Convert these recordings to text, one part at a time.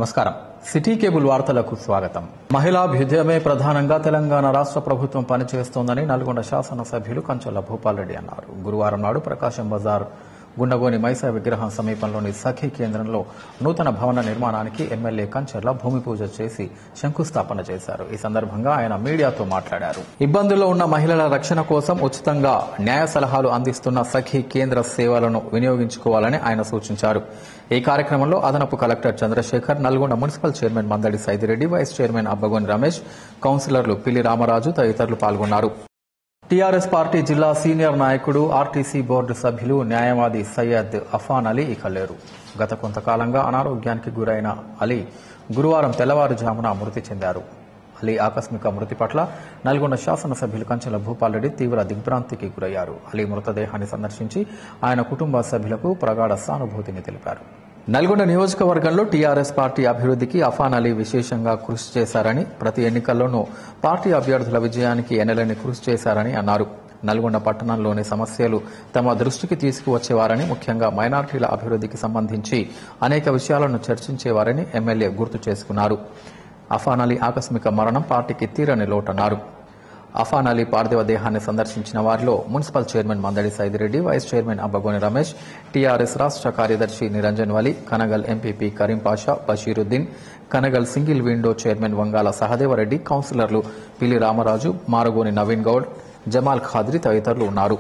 నమస్కారం city cable వార్తలకు స్వాగతం మహిళాభ్యుదయమే ప్రధానంగా తెలంగాణ రాష్ట్ర ప్రభుత్వం పనిచేస్తోందని నల్గొండ శాసనసభ్యులు కంచొల్ల భూపాల్ రెడ్డి అన్నారు గురువారం నాడు ప్రకాశం బజార్ గుండగోని మైసా విగ్రహం సమీపంలోని సఖీ కేంద్రంలో నూతన భవన నిర్మాణానికి ఎమ్మెల్యే కంచర్ల భూమి పూజ చేసి శంకుస్థాపన చేశారు ఈ సందర్భంగా ఆయన మీడియాతో మాట్లాడారు ఇబ్బందుల్లో ఉన్న మహిళల రక్షణ కోసం ఉచితంగా న్యాయ సలహాలు అందిస్తున్న సఖీ కేంద్ర సేవలను వినియోగించుకోవాలని ఆయన సూచించారు ఈ కార్యక్రమంలో అదనపు collector Chandrashekar Nalgonda municipal chairman Mandadi Saidireddy vice chairman Abbagoni Ramesh కౌన్సిలర్లు పిల్లి రామరాజు తదితరులు పాల్గొన్నారు టీఆర్ఎస్ పార్టీ జిల్లా సీనియర్ నాయకుడు ఆర్టీసీ బోర్డు సభ్యులు న్యాయవాది సయ్యద్ అఫాన్ అలీ ఇక లేరు గత కొంతకాలంగా అనారోగ్యానికి గురైన అలీ గురువారం తెల్లవారుజామున మృతి చెందారు అలీ ఆకస్మిక మృతి పట్ల నల్గొండ శాసనసభ్యులు కంచెల భూపాల్ రెడ్డి తీవ్ర దిగ్భ్రాంతికి గురయ్యారు అలీ మృతదేహాన్ని సందర్శించి ఆయన కుటుంబ సభ్యులకు ప్రగాఢ సానుభూతిని తెలిపారు నల్గొండ నియోజకవర్గంలో టీఆర్ఎస్ పార్టీ అభివృద్ధికి అఫాన్ అలీ విశేషంగా కృషి చేశారని ప్రతి ఎన్నికల్లోనూ పార్టీ అభ్యర్థుల విజయానికి ఎనలేని కృషి చేశారని అన్నారు నల్గొండ పట్టణంలోని సమస్యలు తమ దృష్టికి తీసుకువచ్చేవారని ముఖ్యంగా మైనార్టీల అభివృద్ధికి సంబంధించి అనేక విషయాలను చర్చించేవారని ఎమ్మెల్యే గుర్తు చేసుకున్నారు అఫాన్ అలీ ఆకస్మిక మరణం పార్టీకి తీరని లోటన్నారు అఫాన్ అలీ పార్థివ దేహాన్ని సందర్శించిన వారిలో municipal chairman Mandadi Saidireddy vice chairman Abbagoni Ramesh TRS రాష్ట్ర కార్యదర్శి Niranjan Wali Kanagal MPP Karim Pasha Bashiruddin Kanagal single window chairman Vangala Sahadevreddy కౌన్సిలర్లు పిల్లి రామరాజు మారగోని నవీన్ గౌడ్ జమాల్ ఖాద్రి తదితరులు ఉన్నారు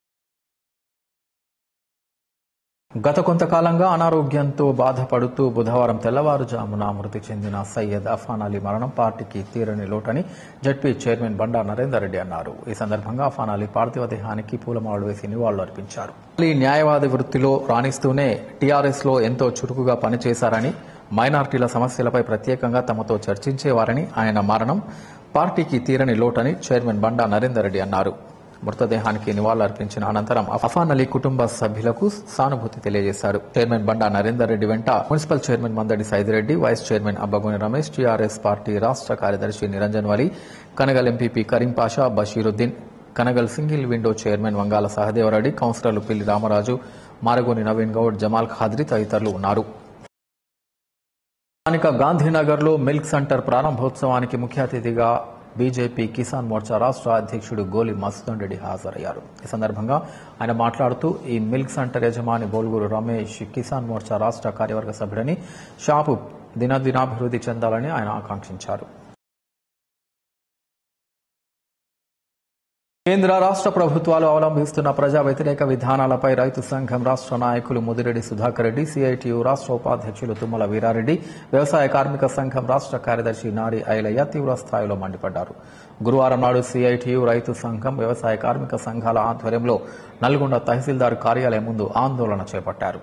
గత కొంతకాలంగా అనారోగ్యంతో బాధపడుతూ బుధవారం తెల్లవారుజామున మృతి చెందిన సయ్యద్ అఫాన్ అలీ మరణం పార్టీకి తీరని లోటని జడ్పీ చైర్మన్ బండా నరేందర్ రెడ్డి అన్నారు ఈ సందర్భంగా అఫాన్ అలీ పార్థివ దేహానికి పూలమాలలు వేసి నివాళులర్పించారు అలీ న్యాయవాది వృత్తిలో రాణిస్తూనే టీఆర్ఎస్ లో ఎంతో చురుకుగా పనిచేశారని మైనార్టీల సమస్యలపై ప్రత్యేకంగా తమతో చర్చించేవారని ఆయన మరణం పార్టీకి తీరని లోటని చైర్మన్ బండా నరేందర్ రెడ్డి అన్నారు మృతదేహానికి నివాళులర్పించిన అనంతరం అఫాన్ అలీ కుటుంబ సభ్యులకు సానుభూతి తెలియజేశారు చైర్మన్ బండా నరేందర్ రెడ్డి వెంట municipal chairman Mandadi Saidireddy vice chairman Abbagoni Ramesh TRS party రాష్ట్ర కార్యదర్శి Niranjan Wali Kanagal MPP Karim Pasha Bashiruddin Kanagal single window chairman Vangala Sahadevreddy కౌన్సిలర్లు పిల్లి రామరాజు మారగోని నవీన్ గౌడ్ జమాల్ ఖాద్రి తదితరులు ఉన్నారు స్థానిక గాంధీనగర్లో మిల్క్ సెంటర్ ప్రారంభోత్సవానికి ముఖ్య అతిథిగా బీజేపీ కిసాన్ మోర్చా రాష్ట్ర అధ్యక్షుడు గోలి మధుసూదన్ రెడ్డి హాజరయ్యారు ఈ సందర్భంగా ఆయన మాట్లాడుతూ ఈ మిల్క్ సెంటర్ యజమాని బోల్గూరు రమేష్ కిసాన్ మోర్చా రాష్ట్ర కార్యవర్గ సభ్యుడని షాపు దినదినాభివృద్ధి చెందాలని ఆయన ఆకాంక్షించారు కేంద్ర రాష్ట్ర ప్రభుత్వాలు అవలంబిస్తున్న ప్రజా వ్యతిరేక విధానాలపై రైతు సంఘం రాష్ట్ర నాయకులు ముదిరెడ్డి సుధాకర్ రెడ్డి సిఐటియు రాష్ట్ర ఉపాధ్యక్షులు తుమ్మల వీరారెడ్డి వ్యవసాయ కార్మిక సంఘం రాష్ట్ర కార్యదర్శి నారి ఐలయ్య తీవ్ర స్థాయిలో మండిపడ్డారు గురువారం నాడు సిఐటియు రైతు సంఘం వ్యవసాయ కార్మిక సంఘాల ఆధ్వర్యంలో నల్గొండ తహసీల్దార్ కార్యాలయం ముందు ఆందోళన చేపట్టారు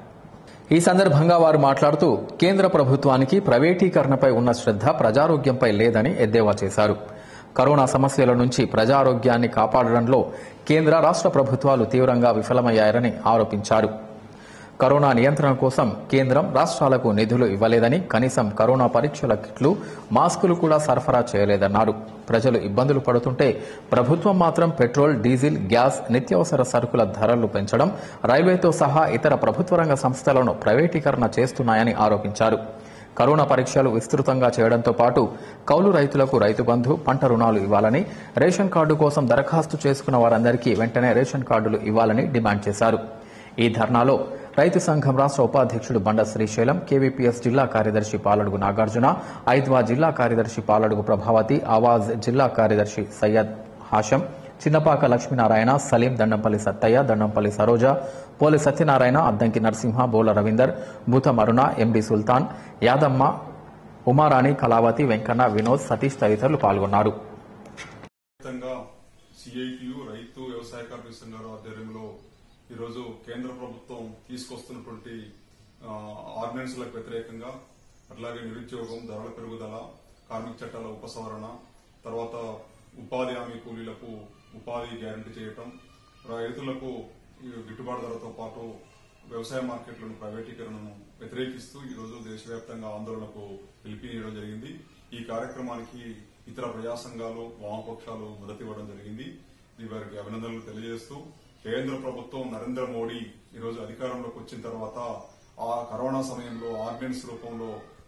ఈ సందర్భంగా వారు మాట్లాడుతూ కేంద్ర ప్రభుత్వానికి ప్రైవేటీకరణపై ఉన్న శ్రద్ధ ప్రజారోగ్యంపై లేదని ఎద్దేవా చేశారు కరోనా సమస్యల నుంచి ప్రజారోగ్యాన్ని కాపాడడంలో కేంద్ర రాష్ట్ర ప్రభుత్వాలు తీవ్రంగా విఫలమయ్యారని ఆరోపించారు కరోనా నియంత్రణ కోసం కేంద్రం రాష్ట్రాలకు నిధులు ఇవ్వలేదని కనీసం కరోనా పరీక్షల కిట్లు మాస్కులు కూడా సరఫరా చేయలేదన్నారు ప్రజలు ఇబ్బందులు పడుతుంటే ప్రభుత్వం మాత్రం పెట్రోల్ డీజిల్ గ్యాస్ నిత్యావసర సరుకుల ధరలు పెంచడం రైల్వేతో సహా ఇతర ప్రభుత్వ రంగ సంస్థలను ప్రైవేటీకరణ చేస్తున్నాయని ఆరోపించారు కరోనా పరీక్షలు విస్తృతంగా చేయడంతో పాటు కౌలు రైతులకు రైతు బంధు పంట రుణాలు ఇవ్వాలని రేషన్ కార్డు కోసం దరఖాస్తు చేసుకున్న వారందరికీ వెంటనే రేషన్ కార్డులు ఇవ్వాలని డిమాండ్ చేశారు ఈ ధర్నాలో రైతు సంఘం రాష్ట్ర ఉపాధ్యక్షుడు బండ శ్రీశైలం కేవీపీఎస్ జిల్లా కార్యదర్శి పాలడుగు నాగార్జున ఐద్వా జిల్లా కార్యదర్శి పాలడుగు ప్రభావతి ఆవాజ్ జిల్లా కార్యదర్శి సయ్యద్ హాషం చిన్నపాక లక్ష్మీనారాయణ సలీం దండంపల్లి సత్తయ్య దండంపల్లి సరోజ పోలి సత్యనారాయణ అద్దంకి నరసింహ బోల రవీందర్ భూతం అరుణ ఎండి సుల్తాన్ యాదమ్మ ఉమారాణి కళావతి వెంకన్న వినోద్ సతీష్ తదితరులు పాల్గొన్నారు వ్యాప్తంగా సిఐటియు రైతు వ్యవసాయ కార్మిక సంఘాల ఆధ్వర్యంలో ఈరోజు కేంద్ర ప్రభుత్వం తీసుకొస్తున్నటువంటి ఆ, ఆర్డినెన్స్లకు వ్యతిరేకంగా అట్లాగే నిరుద్యోగం ధరల పెరుగుదల కార్మిక చట్టాల ఉపసంహరణ తర్వాత ఉపాధి హామీ కూలీలకు ఉపాధి గ్యారంటీ చేయటం రైతులకు ఈ గిట్టుబాటు ధరతో పాటు వ్యవసాయ మార్కెట్లను ప్రైవేటీకరణను వ్యతిరేకిస్తూ ఈరోజు దేశవ్యాప్తంగా ఆందోళనకు పిలిపియడం జరిగింది ఈ కార్యక్రమానికి ఇతర ప్రజా సంఘాలు వామపక్షాలు మద్దతు ఇవ్వడం జరిగింది ఇది వారికి అభినందనలు తెలియజేస్తూ కేంద్ర ప్రభుత్వం నరేంద్ర మోడీ ఈరోజు అధికారంలోకి వచ్చిన తర్వాత ఆ కరోనా సమయంలో ఆర్డినెన్స్ రూపంలో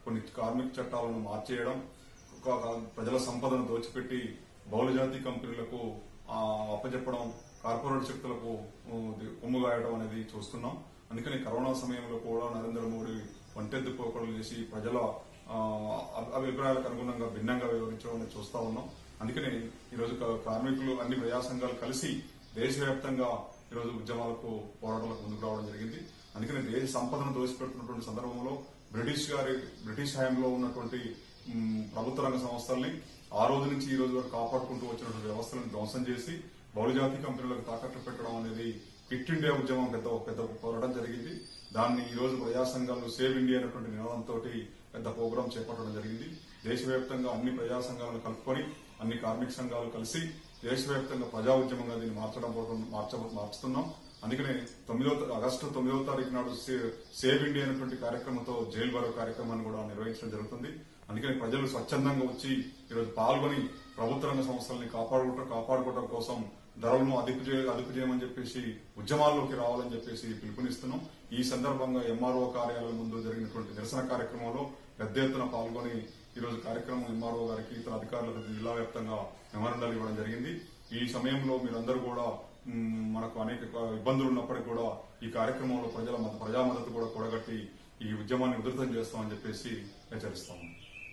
కొన్ని కార్మిక చట్టాలను మార్చేయడం ఒక ప్రజల సంపదను దోచిపెట్టి బహుళజాతి కంపెనీలకు ఆ, అప్పచెప్పడం కార్పొరేట్ శక్తులకు ఊ, ది- కొమ్ముగాయడం అనేది చూస్తున్నాం అందుకని కరోనా సమయంలో కూడా నరేంద్ర మోడీ ఒంటెద్దు పోకడలు చేసి ప్రజల ఆ, అభి- అభిప్రాయాలకు అనుగుణంగా భిన్నంగా వివరించడం అనేది చూస్తా ఉన్నాం అందుకని ఈరోజు క- కార్మికులు అన్ని ప్రజా సంఘాలు కలిసి దేశవ్యాప్తంగా ఈరోజు ఉద్యమాలకు పోరాటాలకు ముందుకు రావడం జరిగింది అందుకని దేశ సంపదను దోసిపెడుతున్నటువంటి సందర్భంలో బ్రిటిష్ గారి బ్రిటిష్ హయాంలో ఉన్నటువంటి మ్, ప్రభుత్వ రంగ సంస్థల్ని ఆ రోజు నుంచి ఈ రోజు వరకు కాపాడుకుంటూ వచ్చినటువంటి వ్యవస్థలను ధ్వంసం చేసి బహుళజాతి కంపెనీలకు తాకట్టు పెట్టడం అనేది క్విట్ ఇండియా ఉద్యమం పెద్ద పెద్ద పోరాటం జరిగింది దాన్ని ఈ రోజు ప్రజా సంఘాలు సేవ్ ఇండియా అనేటువంటి నినాదంతో పెద్ద ప్రోగ్రాం చేపట్టడం జరిగింది దేశవ్యాప్తంగా అన్ని ప్రజా సంఘాలను కలుపుకొని అన్ని కార్మిక సంఘాలు కలిసి దేశవ్యాప్తంగా ప్రజా ఉద్యమంగా దీన్ని మార్చడం కోసం మార్చ మార్చుతున్నాం అందుకనే తొమ్మిదో ఆగస్టు తొమ్మిదవ తారీఖు నాడు సే- సేవ్ ఇండియా అనేటువంటి కార్యక్రమంతో జైలు బరో కార్యక్రమాన్ని కూడా నిర్వహించడం జరుగుతుంది అందుకని ప్రజలు స్వచ్ఛందంగా వచ్చి ఈరోజు పాల్గొని ప్రభుత్వ రంగ సంస్థల్ని కాపాడుకోవటం కాపాడుకోవడం కోసం ధరలను అదుపు చేయ అదుపు చేయమని చెప్పేసి ఉద్యమాల్లోకి రావాలని చెప్పేసి పిలుపునిస్తున్నాం ఈ సందర్భంగా ఎంఆర్ఓ కార్యాలయం ముందు జరిగినటువంటి నిరసన కార్యక్రమంలో పెద్ద ఎత్తున పాల్గొని ఈ రోజు కార్యక్రమం ఎంఆర్ఓ గారికి ఇతర అధికారులకు జిల్లా వ్యాప్తంగా మెమరండాలు ఇవ్వడం జరిగింది ఈ సమయంలో మీరందరూ కూడా మ్, మనకు అనేక ఇబ్బందులు ఉన్నప్పటికీ కూడా ఈ కార్యక్రమంలో ప్రజల మద- ప్రజా మద్దతు కూడా కూడగట్టి ఈ ఉద్యమాన్ని ఉధృతం చేస్తామని చెప్పేసి హెచ్చరిస్తాము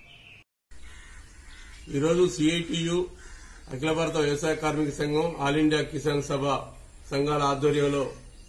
ఈరోజు సిఐటియు అఖిల భారత వ్యవసాయ కార్మిక సంఘం ఆల్ ఇండియా కిసాన్ సభ సంఘాల ఆధ్వర్యంలో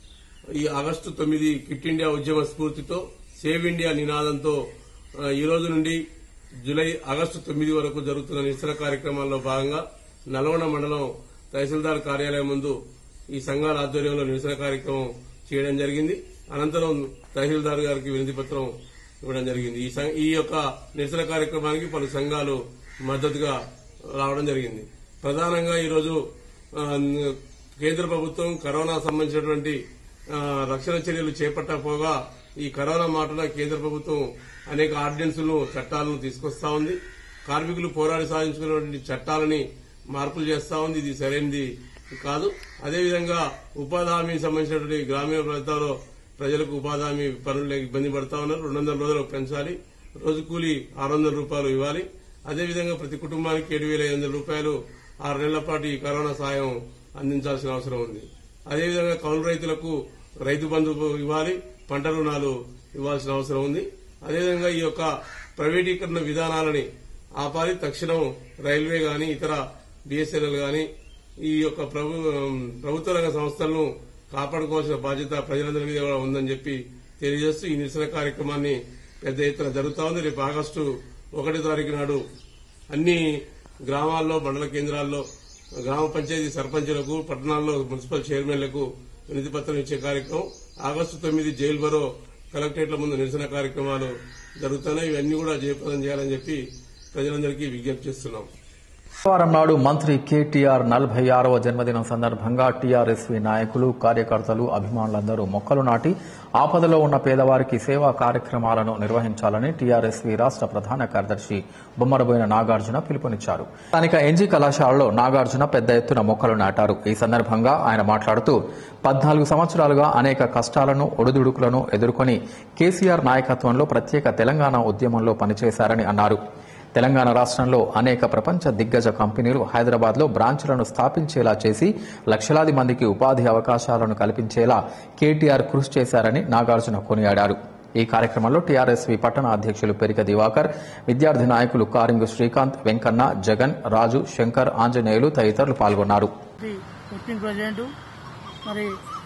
ఈ ఆగస్టు తొమ్మిది క్విట్ ఇండియా ఉద్యమ స్ఫూర్తితో సేవ్ ఇండియా నినాదంతో ఆ, ఈ రోజు నుండి జూలై ఆగస్టు తొమ్మిది వరకు జరుగుతున్న నిరసన కార్యక్రమాల్లో భాగంగా నల్గొండ మండలం తహసీల్దార్ కార్యాలయం ముందు ఈ సంఘాల ఆధ్వర్యంలో నిరసన కార్యక్రమం చేయడం జరిగింది అనంతరం తహసీల్దార్ గారికి వినతి పత్రం ఇవ్వడం జరిగింది ఈ సం- ఈ యొక్క నిరసన కార్యక్రమానికి పలు సంఘాలు మద్దతుగా రావడం జరిగింది ప్రధానంగా ఈరోజు ఆ, కేంద్ర ప్రభుత్వం కరోనా సంబంధించినటువంటి ఆ, రక్షణ చర్యలు చేపట్టకపోగా ఈ కరోనా మాటలో కేంద్ర ప్రభుత్వం అనేక ఆర్డినెన్సులను చట్టాలను తీసుకొస్తా ఉంది కార్మికులు పోరాడి సాధించుకున్నటువంటి చట్టాలని మార్పులు చేస్తా ఉంది ఇది సరైనది కాదు అదేవిధంగా ఉపాధి హామీకి సంబంధించినటువంటి గ్రామీణ ప్రాంతాల్లో ప్రజలకు ఉపాధి హామీ పనులు ఇబ్బంది పడతా ఉన్నారు రెండు వందల రోజులకు పెంచాలి రోజు కూలీ ఆరు వందల రూపాయలు ఇవ్వాలి అదేవిధంగా ప్రతి కుటుంబానికి ఏడు వేల ఐదు వందల రూపాయలు ఆరు నెలల పాటు ఈ కరోనా సాయం అందించాల్సిన అవసరం ఉంది అదేవిధంగా కౌలు రైతులకు రైతు బంధు ఇవ్వాలి పంట రుణాలు ఇవ్వాల్సిన అవసరం ఉంది అదేవిధంగా ఈ యొక్క ప్రైవేటీకరణ విధానాలని ఆపాలి తక్షణం రైల్వే గాని ఇతర బిఎస్ఎన్ఎల్ గాని ఈ యొక్క ప్రభు ప్రభుత్వ రంగ సంస్థలను కాపాడుకోవాల్సిన బాధ్యత ప్రజలందరి మీద కూడా ఉందని చెప్పి తెలియజేస్తూ ఈ నిరసన కార్యక్రమాన్ని పెద్ద ఎత్తున జరుగుతా ఉంది రేపు ఆగస్టు ఒకటి తారీఖు నాడు అన్ని గ్రామాల్లో మండల కేంద్రాల్లో గ్రామ పంచాయతీ సర్పంచులకు పట్టణాల్లో మున్సిపల్ చైర్మన్లకు వినతి పత్రం ఇచ్చే కార్యక్రమం ఆగస్టు తొమ్మిది జైలు బరో కలెక్టరేట్ల ముందు నిరసన కార్యక్రమాలు జరుగుతున్నాయి ఇవన్నీ కూడా జయప్రదం చేయాలని చెప్పి ప్రజలందరికీ విజ్ఞప్తి చేస్తున్నాం శుక్రవారం నాడు మంత్రి కేటీఆర్ నలభై ఆరవ జన్మదినం సందర్భంగా టీఆర్ఎస్వి నాయకులు కార్యకర్తలు అభిమానులందరూ మొక్కలు నాటి ఆపదలో ఉన్న పేదవారికి సేవా కార్యక్రమాలను నిర్వహించాలని టీఆర్ఎస్వి రాష్ట్ర ప్రధాన కార్యదర్శి బొమ్మరబోయిన నాగార్జున పిలుపునిచ్చారు స్థానిక ఎన్జీ కళాశాలలో నాగార్జున పెద్ద ఎత్తున మొక్కలు నాటారు ఈ సందర్భంగా ఆయన మాట్లాడుతూ పద్నాలుగు సంవత్సరాలుగా అనేక కష్టాలను ఒడిదుడుకులను ఎదుర్కొని కేసీఆర్ నాయకత్వంలో ప్రత్యేక తెలంగాణ ఉద్యమంలో పనిచేశారని అన్నారు తెలంగాణ రాష్ట్రంలో అనేక ప్రపంచ దిగ్గజ కంపెనీలు హైదరాబాద్లో బ్రాంచ్లను స్థాపించేలా చేసి లక్షలాది మందికి ఉపాధి అవకాశాలను కల్పించేలా కేటీఆర్ కృషి చేశారని నాగార్జున కొనియాడారు ఈ కార్యక్రమంలో టీఆర్ఎస్వి పట్టణ అధ్యక్షులు పెరిక దివాకర్ విద్యార్థి నాయకులు కారింగు శ్రీకాంత్ వెంకన్న జగన్ రాజు శంకర్ ఆంజనేయులు తదితరులు పాల్గొన్నారు ది వర్కింగ్ ప్రెసిడెంట్ మరి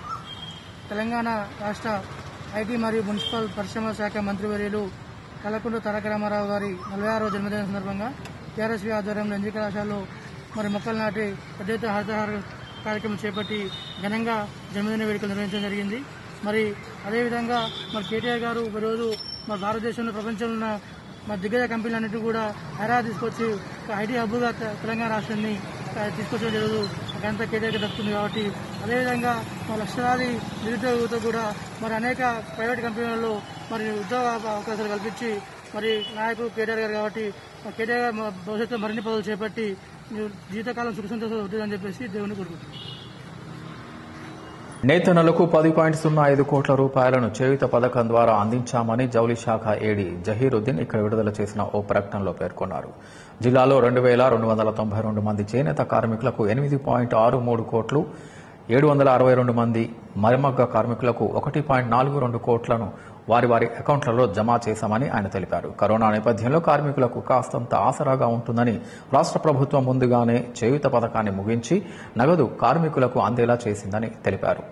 తెలంగాణ రాష్ట్ర ఐటీ మరియు మున్సిపల్ పరిశ్రమల శాఖ మంత్రివర్యులు కలకుంట తారక రామారావు గారి నలభై ఆరవ జన్మదిన సందర్భంగా టీఆర్ఎస్వి ఆధ్వర్యంలో ఎన్జీ కళాశాలలో మరి మొక్కలు నాటి పెద్ద ఎత్తున హరితహార కార్యక్రమం చేపట్టి ఘనంగా జన్మదిన వేడుకలు నిర్వహించడం జరిగింది మరి అదేవిధంగా మరి కేటీఆర్ గారు ఈరోజు మన భారతదేశంలో ప్రపంచంలో ఉన్న మన దిగ్గజ కంపెనీలన్నింటినీ కూడా హైదరాబాద్ తీసుకొచ్చి ఒక ఐటీ హబ్గా తె- తెలంగాణ రాష్ట్రాన్ని ఆ, తీసుకొచ్చడం జరగదు గంత కేటీఆర్కి దక్కుతుంది కాబట్టి అదేవిధంగా మన లక్షలాది నిరుద్యోగ యువత కూడా మరి అనేక ప్రైవేట్ కంపెనీలలో మరి ఉద్యోగ అవకాశాలు కల్పించి మరి నాయకుడు కేటీఆర్ గారు కాబట్టి ఆ కేటీఆర్ గారు మ- భవిష్యత్తులో మరిన్ని పదవులు చేపట్టి జీవితకాలం సుఖ సంతోషాలు ఉంటుందని చెప్పేసి దేవుని కోరుకుంటున్నాను నేతన్నలకు పది పాయింట్ సున్నా ఐదు కోట్ల రూపాయలను చేయుత పథకం ద్వారా అందించామని జౌలి శాఖ ఏడీ జహీరుద్దీన్ ఇక్కడ విడుదల చేసిన ఓ ప్రకటనలో పేర్కొన్నారు జిల్లాలో రెండు వేల రెండు వందల తొంభై రెండు మంది చేనేత కార్మికులకు ఎనిమిది పాయింట్ ఆరు మూడు కోట్లు ఏడు వందల అరవై రెండు మంది మరిమగ్గ కార్మికులకు ఒకటి పాయింట్ నాలుగు రెండు కోట్లను వారి వారి అకౌంట్లలో జమ చేశామని ఆయన తెలిపారు కరోనా నేపథ్యంలో కార్మికులకు కాస్తంత ఆసరాగా ఉంటుందని రాష్ట్ర ప్రభుత్వం ముందుగానే చేయుత పథకాన్ని ముగించి నగదు కార్మికులకు అందేలా చేసిందని తెలిపారు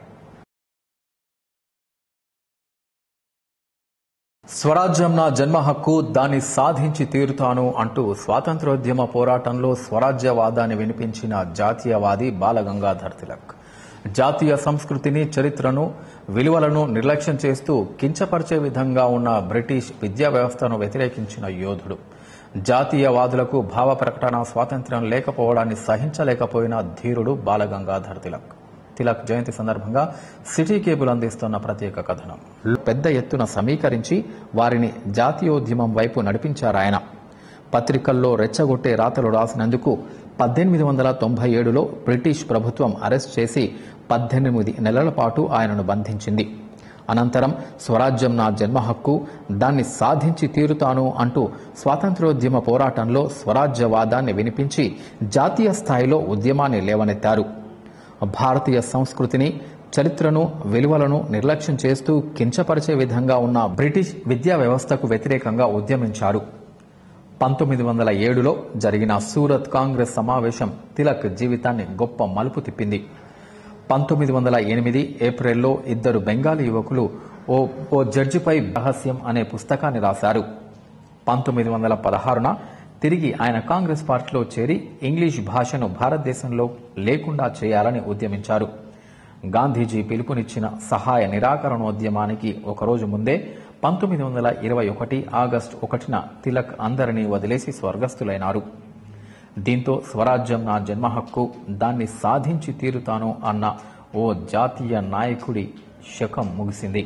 స్వరాజ్యం నా జన్మ హక్కు దాన్ని సాధించి తీరుతాను అంటూ స్వాతంత్రోద్యమ పోరాటంలో స్వరాజ్యవాదాన్ని వినిపించిన జాతీయవాది బాలగంగాధర్ తిలక్ జాతీయ సంస్కృతిని చరిత్రను విలువలను నిర్లక్ష్యం చేస్తూ కించపరిచే విధంగా ఉన్న బ్రిటిష్ విద్యా వ్యవస్థను వ్యతిరేకించిన యోధుడు జాతీయవాదులకు భావ ప్రకటన స్వాతంత్ర్యం లేకపోవడాన్ని సహించలేకపోయిన ధీరుడు బాలగంగాధర్ తిలక్ తిలక్ జయంతి సందర్భంగా సిటీ కేబుల్ అందిస్తున్న ప్రత్యేక కథనం పెద్ద ఎత్తున సమీకరించి వారిని జాతీయోద్యమం వైపు నడిపించారాయన పత్రికల్లో రెచ్చగొట్టే రాతలు రాసినందుకు పద్దెనిమిది వందల తొంభై ఏడులో బ్రిటిష్ ప్రభుత్వం అరెస్ట్ చేసి పద్దెనిమిది నెలల పాటు ఆయనను బంధించింది అనంతరం స్వరాజ్యం నా జన్మ హక్కు దాన్ని సాధించి తీరుతాను అంటూ స్వాతంత్ర్యోద్యమ పోరాటంలో స్వరాజ్యవాదాన్ని వినిపించి జాతీయ స్థాయిలో ఉద్యమాన్ని లేవనెత్తారు భారతీయ సంస్కృతిని చరిత్రను విలువలను నిర్లక్ష్యం చేస్తూ కించపరిచే విధంగా ఉన్న బ్రిటిష్ విద్యా వ్యవస్థకు వ్యతిరేకంగా ఉద్యమించారు పంతొమ్మిది వందల ఏడులో జరిగిన సూరత్ కాంగ్రెస్ సమావేశం తిలక్ జీవితాన్ని గొప్ప మలుపు తిప్పింది పంతొమ్మిది వందల ఎనిమిది ఏప్రిల్లో ఇద్దరు బెంగాలీ యువకులు ఓ ఓ జడ్జిపై రహస్యం అనే పుస్తకాన్ని రాశారు పంతొమ్మిది వందల పదహారున తిరిగి ఆయన కాంగ్రెస్ పార్టీలో చేరి ఇంగ్లీష్ భాషను భారతదేశంలో లేకుండా చేయాలని ఉద్యమించారు గాంధీజీ పిలుపునిచ్చిన సహాయ నిరాకరణోద్యమానికి ఒకరోజు ముందే పంతొమ్మిది వందల ఇరవై ఒకటి ఆగస్టు ఒకటిన తిలక్ అందరినీ వదిలేసి స్వర్గస్థులైనారు దీంతో స్వరాజ్యం నా జన్మ హక్కు దాన్ని సాధించి తీరుతాను అన్న ఓ జాతీయ నాయకుడి శకం ముగిసింది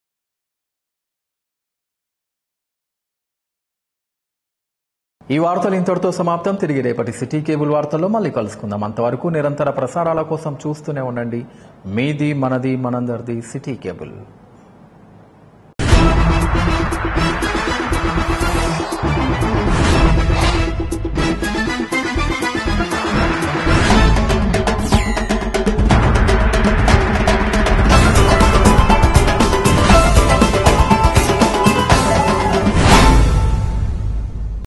ఈ వార్తలు ఇంతటితో సమాప్తం తిరిగి రేపటి సిటీ కేబుల్ వార్తల్లో మళ్ళీ కలుసుకుందాం అంతవరకు నిరంతర ప్రసారాల కోసం చూస్తూనే ఉండండి మీది మనది మనందరిది సిటీ కేబుల్